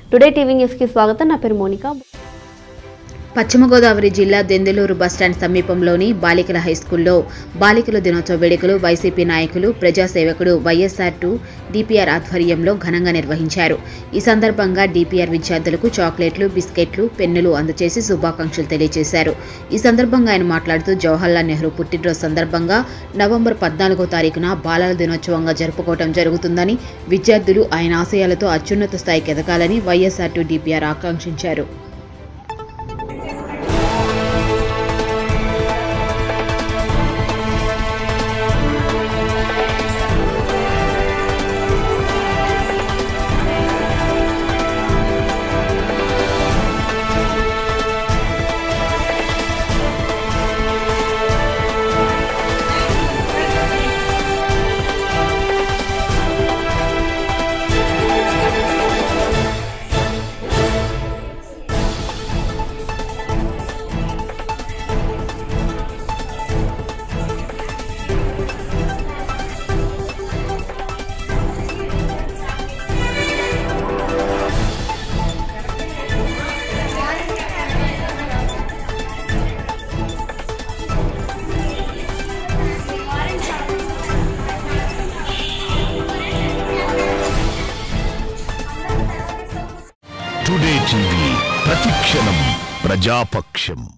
today TV న్యూస్కి స్వాగతం నా పేరు మోనిక పశ్చిమ గోదావరి జిల్లా దెందులూరు బస్టాండ్ సమీపంలోని బాలికల హైస్కూల్లో బాలికల దినోత్సవ వేడుకలు వైసీపీ నాయకులు ప్రజాసేవకుడు వైఎస్ఆర్ టూ డిపిఆర్ ఆధ్వర్యంలో ఘనంగా నిర్వహించారు ఈ సందర్భంగా డిపిఆర్ విద్యార్థులకు చాక్లెట్లు బిస్కెట్లు పెన్నులు అందజేసి శుభాకాంక్షలు తెలియజేశారు ఈ సందర్భంగా ఆయన మాట్లాడుతూ జవహర్లాల్ నెహ్రూ పుట్టినరోజు సందర్భంగా నవంబర్ పద్నాలుగో తారీఖున బాలల దినోత్సవంగా జరుపుకోవడం జరుగుతుందని విద్యార్థులు ఆయన ఆశయాలతో అత్యున్నత స్థాయికి ఎదగాలని వైఎస్ఆర్ టూ డిపిఆర్ ఆకాంక్షించారు టుడే టీవీ ప్రతిక్షణం ప్రజాపక్షం